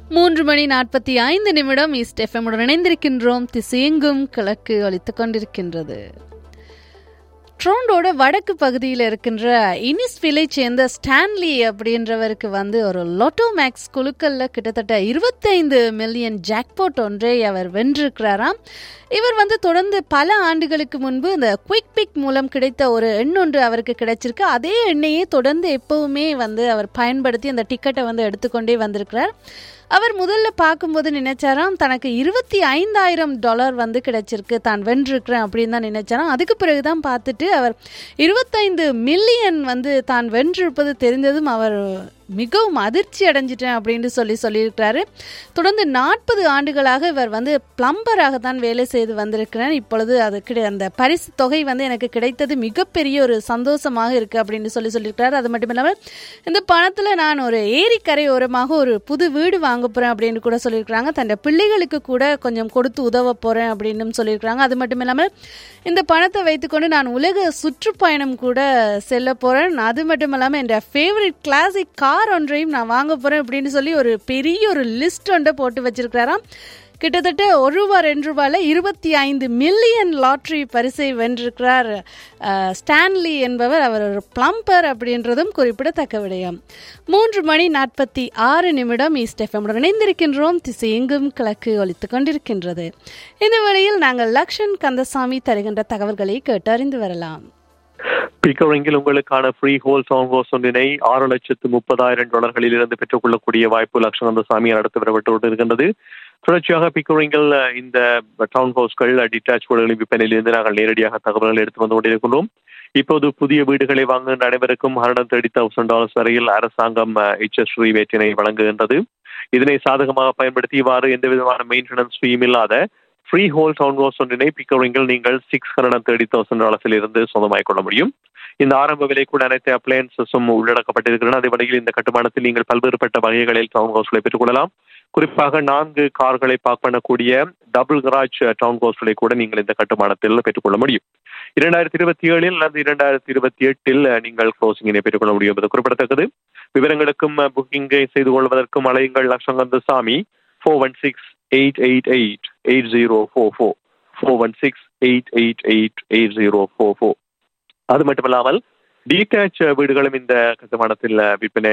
மூன்று மணி நாற்பத்தி ஐந்து நிமிடம் ஈஸ்ட் எஃப்எம்முடன் இணைந்திருக்கின்றோம் திசையெங்கும் கிழக்கு ஒலித்துக் கொண்டிருக்கின்றது ட்ரோண்டோட வடக்கு பகுதியில் இருக்கின்ற இனிஸ்விலை சேர்ந்த ஸ்டான்லி அப்படின்றவருக்கு வந்து ஒரு லொட்டோ மேக்ஸ் குழுக்கள்ல கிட்டத்தட்ட இருபத்தைந்து மில்லியன் ஜாக்பாட் ஒன்றை அவர் வென்றிருக்கிறாராம் இவர் வந்து தொடர்ந்து பல ஆண்டுகளுக்கு முன்பு இந்த குயிக் பிக் மூலம் கிடைத்த ஒரு எண் ஒன்று அவருக்கு கிடைச்சிருக்கு அதே எண்ணையே தொடர்ந்து எப்பவுமே வந்து அவர் பயன்படுத்தி அந்த டிக்கெட்டை வந்து எடுத்துக்கொண்டே வந்திருக்கிறார் அவர் முதல்ல பார்க்கும்போது நினைச்சாராம் தனக்கு இருபத்தி ஐந்தாயிரம் டாலர் வந்து கிடைச்சிருக்கு தான் வென்றிருக்கிறேன் அப்படின்னு தான் நினைச்சாராம் அதுக்கு பிறகு தான் பார்த்துட்டு அவர் இருபத்தைந்து மில்லியன் வந்து தான் வென்றிருப்பது தெரிந்ததும் அவர் மிகவும் அதிர்ச்சி அடைஞ்சிட்டேன் அப்படின்னு சொல்லி சொல்லியிருக்கிறாரு தொடர்ந்து நாற்பது ஆண்டுகளாக இவர் வந்து பிளம்பராக தான் வேலை செய்து வந்திருக்கிறேன் இப்பொழுது அது கிடை அந்த பரிசு தொகை வந்து எனக்கு கிடைத்தது மிகப்பெரிய ஒரு சந்தோஷமாக இருக்குது அப்படின்னு சொல்லி சொல்லியிருக்கிறாரு அது மட்டும் இல்லாமல் இந்த பணத்தில் நான் ஒரு ஏரிக்கரை ஓரமாக ஒரு புது வீடு வாங்க போகிறேன் அப்படின்னு கூட சொல்லியிருக்கிறாங்க தன் பிள்ளைகளுக்கு கூட கொஞ்சம் கொடுத்து உதவ போகிறேன் அப்படின்னு சொல்லியிருக்கிறாங்க அது மட்டும் இல்லாமல் இந்த பணத்தை வைத்துக்கொண்டு நான் உலக சுற்றுப்பயணம் கூட செல்ல போகிறேன் அது மட்டும் இல்லாமல் என் ஃபேவரட் கிளாசிக் கார் ஒன்றையும் நான் வாங்க போகிறேன் அப்படின்னு சொல்லி ஒரு பெரிய ஒரு லிஸ்ட் ஒன்றை போட்டு வச்சிருக்கிறாராம் கிட்டத்தட்ட ஒரு ரூபா ரெண்டு ரூபாயில் இருபத்தி ஐந்து மில்லியன் லாட்ரி பரிசை வென்றிருக்கிறார் ஸ்டான்லி என்பவர் அவர் ஒரு பிளம்பர் அப்படின்றதும் குறிப்பிடத்தக்க விடயம் மூன்று மணி நாற்பத்தி ஆறு நிமிடம் ஈஸ்ட் எஃப்எம்முடன் இணைந்திருக்கின்றோம் திசை எங்கும் கிழக்கு ஒலித்துக் கொண்டிருக்கின்றது இந்த வேளையில் நாங்கள் லக்ஷன் கந்தசாமி தருகின்ற தகவல்களை கேட்டறிந்து வரலாம் பிக்கரிங்கில் உங்களுக்கான ஃப்ரீ ஹோல் சவுண்ட் ஹோஸ் ஒன்றினை ஆறு லட்சத்து முப்பதாயிரம் டாலர்களில் இருந்து பெற்றுக்கொள்ளக்கூடிய வாய்ப்பு லட்சணந்தசாமி நடத்தி வரப்பட்டு இருக்கின்றது தொடர்ச்சியாக பிக்கரிங்கில் இந்த டவுன் ஹவுஸ்கள் டிட்டாச் வீடுகளின் விற்பனையிலிருந்து நாங்கள் நேரடியாக தகவல்கள் எடுத்து வந்து கொண்டிருக்கின்றோம் இப்போது புதிய வீடுகளை வாங்குகின்ற அனைவருக்கும் ஹண்ட்ரட் தேர்ட்டி தௌசண்ட் டாலர்ஸ் வரையில் அரசாங்கம் எச்எஸ் ரீவேட்டினை வழங்குகின்றது இதனை சாதகமாக பயன்படுத்தி இவ்வாறு எந்த விதமான மெயின்டெனன்ஸ் ஃபீம் இல்லாத ஃப்ரீ ஹோல் டவுன் ஹவுஸ் ஒன்றினை பிக்கரிங்கில் நீங்கள் six hundred and thirty thousand டாலர்ஸில் இருந்து சொந்தமாக்கிக் கொள்ள முடியும் இந்த ஆரம்ப விலை கூட அனைத்து அப்ளையன்சஸும் உள்ளடக்கப்பட்டிருக்கின்றன அதே வழியில் இந்த கட்டுமானத்தில் நீங்கள் பல்வேறுபட்ட வகைகளில் டவுன் ஹவுஸ்களை பெற்றுக்கொள்ளலாம் குறிப்பாக நான்கு கார்களை பார்க் பண்ணக்கூடிய டபுள் கராஜ் டவுன் ஹவுஸ்களை கூட நீங்கள் இந்த கட்டுமானத்தில் பெற்றுக்கொள்ள முடியும் இரண்டாயிரத்தி இருபத்தி ஏழில் அல்லது இரண்டாயிரத்தி இருபத்தி எட்டில் நீங்கள் க்ளோசிங்கினை பெற்றுக்கொள்ள முடியும் என்பது குறிப்பிடத்தக்கது விவரங்களுக்கும் புக்கிங்கை செய்து கொள்வதற்கும் அலையுங்கள் லட்சங்கந்த சாமி four one six eight eight eight eight zero four four four one six eight eight eight eight zero four four அது மட்டுமல்லாமல் டீடாச் வீடுகளும் இந்த கட்டுமானத்தில் விற்பனை